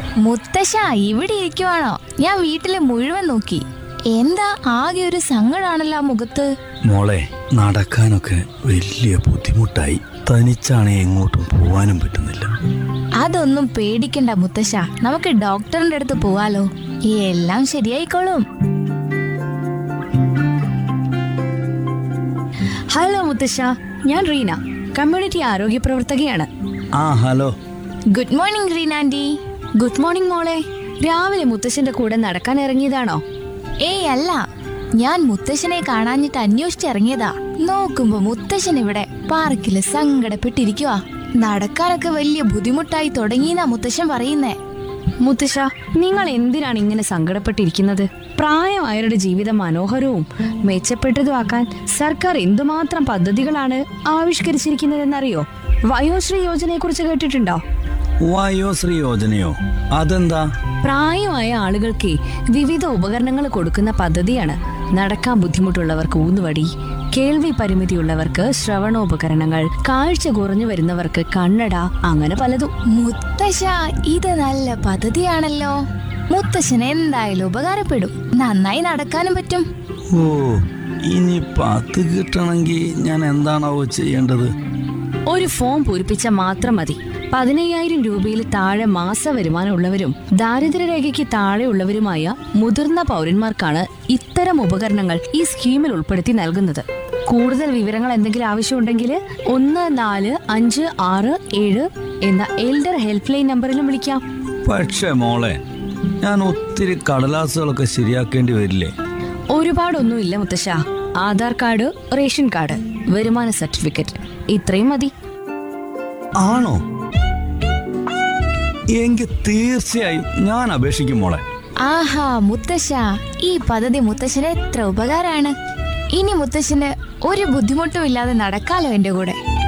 മുത്തശ്ശ ഇവിടെ ഇരിക്കുവാണോ ഞാൻ വീട്ടിലെ മുഴുവൻ നോക്കി എന്താ ആകെ ഒരു സങ്കടാണല്ലോ ആ മുഖത്ത് മോളെ നടക്കാനൊക്കെ വലിയ ബുദ്ധിമുട്ടായി തനിച്ചാണ് എങ്ങോട്ടും പോവാനും പറ്റുന്നില്ല അതൊന്നും പേടിക്കണ്ട മുത്തശ്ശ നമുക്ക് ഡോക്ടറിന്റെ അടുത്ത് പോവാലോ എല്ലാം ശരിയായിക്കോളും ഹലോ മുത്തശ്ശ ഞാൻ റീന കമ്മ്യൂണിറ്റി ആരോഗ്യ പ്രവർത്തകയാണ് ആ ഹലോ ഗുഡ് മോർണിംഗ് റീനാൻഡി ഗുഡ് മോർണിംഗ് മോളെ രാവിലെ മുത്തശ്ശന്റെ കൂടെ നടക്കാൻ ഇറങ്ങിയതാണോ ഏയ് അല്ല ഞാൻ മുത്തശ്ശനെ കാണാഞ്ഞിട്ട് അന്വേഷിച്ചിറങ്ങിയതാ നോക്കുമ്പോ മുത്തശ്ശൻ ഇവിടെ പാർക്കില് സങ്കടപ്പെട്ടിരിക്കുവാ നടക്കാനൊക്കെ വലിയ ബുദ്ധിമുട്ടായി തുടങ്ങിയെന്നാ മുത്തശ്ശൻ പറയുന്നേ മുത്തശ്ശ നിങ്ങൾ എന്തിനാണ് ഇങ്ങനെ സങ്കടപ്പെട്ടിരിക്കുന്നത് പ്രായമായവരുടെ ജീവിതം മനോഹരവും മെച്ചപ്പെട്ടതുമാക്കാൻ സർക്കാർ എന്തുമാത്രം പദ്ധതികളാണ് ആവിഷ്കരിച്ചിരിക്കുന്നതെന്നറിയോ വയോശ്രീ യോജനയെ കുറിച്ച് കേട്ടിട്ടുണ്ടോ വയോശ്രീ യോജനയോ അതെന്താ പ്രായമായ ആളുകൾക്ക് വിവിധ ഉപകരണങ്ങൾ കൊടുക്കുന്ന പദ്ധതിയാണ് നടക്കാൻ ബുദ്ധിമുട്ടുള്ളവർക്ക് ഊന്നുവടി കേൾവി പരിമിതിയുള്ളവർക്ക് ശ്രവണോപകരണങ്ങൾ കാഴ്ച കുറഞ്ഞു വരുന്നവർക്ക് കണ്ണട അങ്ങനെ പലതും മുത്തശ്ശ ഇത് നല്ല പദ്ധതിയാണല്ലോ മുത്തശ്ശന് എന്തായാലും ഉപകാരപ്പെടും നന്നായി നടക്കാനും പറ്റും ഓ ഇനി പത്ത് കിട്ടണമെങ്കിൽ ഞാൻ എന്താണാവോ ചെയ്യേണ്ടത് ഒരു ഫോം പൂരിപ്പിച്ചാൽ മാത്രം മതി പതിനയ്യായിരം രൂപയിൽ താഴെ മാസ വരുമാനമുള്ളവരും ദാരിദ്ര്യരേഖയ്ക്ക് താഴെയുള്ളവരുമായ മുതിർന്ന പൗരന്മാർക്കാണ് ഇത്തരം ഉപകരണങ്ങൾ ഈ സ്കീമിൽ ഉൾപ്പെടുത്തി നൽകുന്നത് കൂടുതൽ വിവരങ്ങൾ എന്തെങ്കിലും ആവശ്യമുണ്ടെങ്കിൽ ഒന്ന് നാല് അഞ്ച് ആറ് ഏഴ് എന്ന എൽഡർ ഹെൽപ്പ് ലൈൻ നമ്പറിലും വിളിക്കാം പക്ഷേ മോളെ ഞാൻ ഒത്തിരി കടലാസുകളൊക്കെ ശരിയാക്കേണ്ടി വരില്ലേ ഒരുപാടൊന്നുമില്ല മുത്തശ്ശ ആധാർ കാർഡ് റേഷൻ കാർഡ് വരുമാന സർട്ടിഫിക്കറ്റ് ഇത്രയും മതി ആണോ എങ്കിൽ തീർച്ചയായും ഞാൻ അപേക്ഷിക്കും മോളെ ആഹാ മുത്തശ്ശ ഈ പദ്ധതി മുത്തശ്ശന് എത്ര ഉപകാരാണ് ഇനി മുത്തശ്ശന് ഒരു ബുദ്ധിമുട്ടും ഇല്ലാതെ നടക്കാലോ എന്റെ കൂടെ